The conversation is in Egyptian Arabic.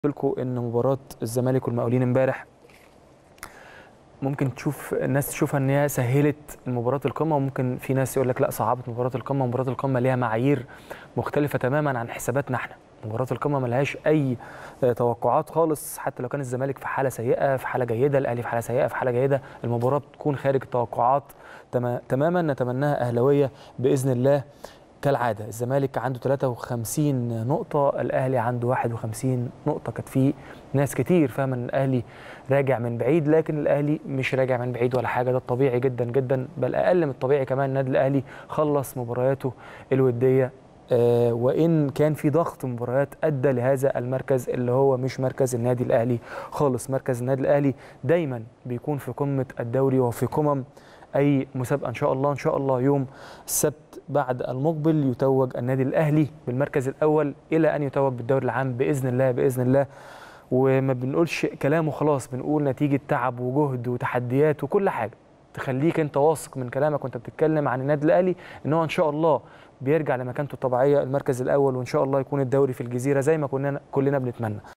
لكم ان مباراه الزمالك والمقاولين امبارح ممكن تشوف الناس تشوفها ان هي سهلت مباراه القمه وممكن في ناس يقول لك لا صعبت مباراه القمه مباراه القمه ليها معايير مختلفه تماما عن حساباتنا احنا مباراه القمه ملهاش اي توقعات خالص حتى لو كان الزمالك في حاله سيئه في حاله جيده الاهلي في حاله سيئه في حاله جيده المباراه بتكون خارج التوقعات تماما نتمناها اهلاويه باذن الله كالعاده الزمالك عنده 53 نقطه الاهلي عنده 51 نقطه كانت في ناس كتير فاهمه ان الاهلي راجع من بعيد لكن الاهلي مش راجع من بعيد ولا حاجه ده الطبيعي جدا جدا بل اقل من الطبيعي كمان النادي الاهلي خلص مبارياته الوديه آه وان كان في ضغط مباريات ادى لهذا المركز اللي هو مش مركز النادي الاهلي خالص مركز النادي الاهلي دايما بيكون في قمه الدوري وفي قمم اي مسابقه ان شاء الله ان شاء الله يوم السبت بعد المقبل يتوج النادي الاهلي بالمركز الاول الى ان يتوج بالدوري العام باذن الله باذن الله وما بنقولش كلام وخلاص بنقول نتيجه تعب وجهد وتحديات وكل حاجه تخليك انت واثق من كلامك وانت بتتكلم عن النادي الاهلي ان هو ان شاء الله بيرجع لمكانته الطبيعيه المركز الاول وان شاء الله يكون الدوري في الجزيره زي ما كنا كلنا بنتمنى